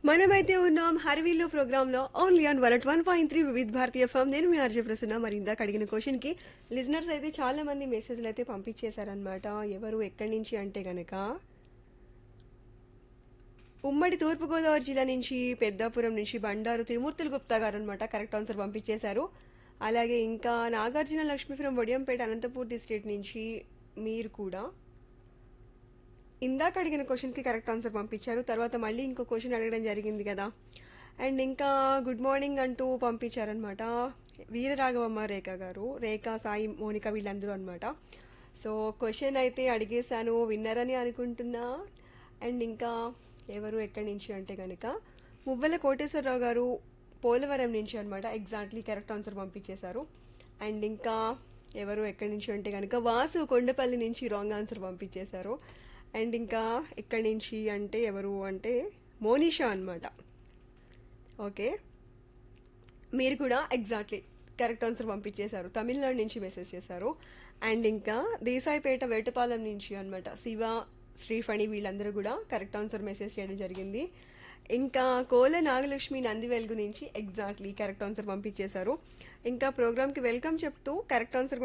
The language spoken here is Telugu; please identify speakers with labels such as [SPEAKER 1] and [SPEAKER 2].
[SPEAKER 1] మనమైతే ఉన్నాం హర్వీలో ప్రోగ్రామ్ లో only on one one point three Vividh Bharati form నేను మీ ఆర్జే ప్రసన్న మరి ఇందాక అడిగిన క్వశ్చన్ కి లిజనర్స్ అయితే చాలా మంది మెసేజ్లు అయితే పంపించేశారనమాట ఎవరు ఎక్కడి నుంచి అంటే గనక ఉమ్మడి తూర్పుగోదావరి జిల్లా నుంచి పెద్దాపురం నుంచి బండారు తిరుమూర్తులు గుప్తా గారు అనమాట కరెక్ట్ ఆన్సర్ పంపించేశారు అలాగే ఇంకా నాగార్జున లక్ష్మీపురం వడియంపేట అనంతపూర్ డిస్ట్రిక్ట్ నుంచి మీరు కూడా ఇందాక అడిగిన క్వశ్చన్కి కరెక్ట్ ఆన్సర్ పంపించారు తర్వాత మళ్ళీ ఇంకో క్వశ్చన్ అడగడం జరిగింది కదా అండ్ ఇంకా గుడ్ మార్నింగ్ అంటూ పంపించారనమాట వీరరాఘవమ్మ రేఖ గారు రేఖ సాయి మోనిక వీళ్ళందరూ అనమాట సో క్వశ్చన్ అయితే అడిగేశాను విన్నరని అనుకుంటున్నా అండ్ ఇంకా ఎవరు ఎక్కడి నుంచి అంటే కనుక మువ్వల కోటేశ్వరరావు గారు పోలవరం నుంచి అనమాట ఎగ్జాక్ట్లీ కరెక్ట్ ఆన్సర్ పంపించేశారు అండ్ ఇంకా ఎవరు ఎక్కడి నుంచి అంటే కనుక వాసు కొండపల్లి నుంచి రాంగ్ ఆన్సర్ పంపించేశారు అండ్ ఇంకా ఎక్కడి నుంచి అంటే ఎవరు అంటే మోనిషా అన్నమాట ఓకే మీరు కూడా ఎగ్జాక్ట్లీ కరెక్ట్ ఆన్సర్ పంపించేశారు తమిళనాడు నుంచి మెసేజ్ చేశారు అండ్ ఇంకా దేశాయిపేట వేటపాలెం నుంచి అన్నమాట శివ శ్రీఫణి వీళ్ళందరూ కూడా కరెక్ట్ ఆన్సర్ మెసేజ్ చేయడం జరిగింది ఇంకా కోల నాగలక్ష్మి నంది వెలుగు నుంచి ఎగ్జాక్ట్లీ కరెక్ట్ ఆన్సర్ పంపించేశారు ఇంకా ప్రోగ్రామ్కి వెల్కమ్ చెప్తూ కరెక్ట్ ఆన్సర్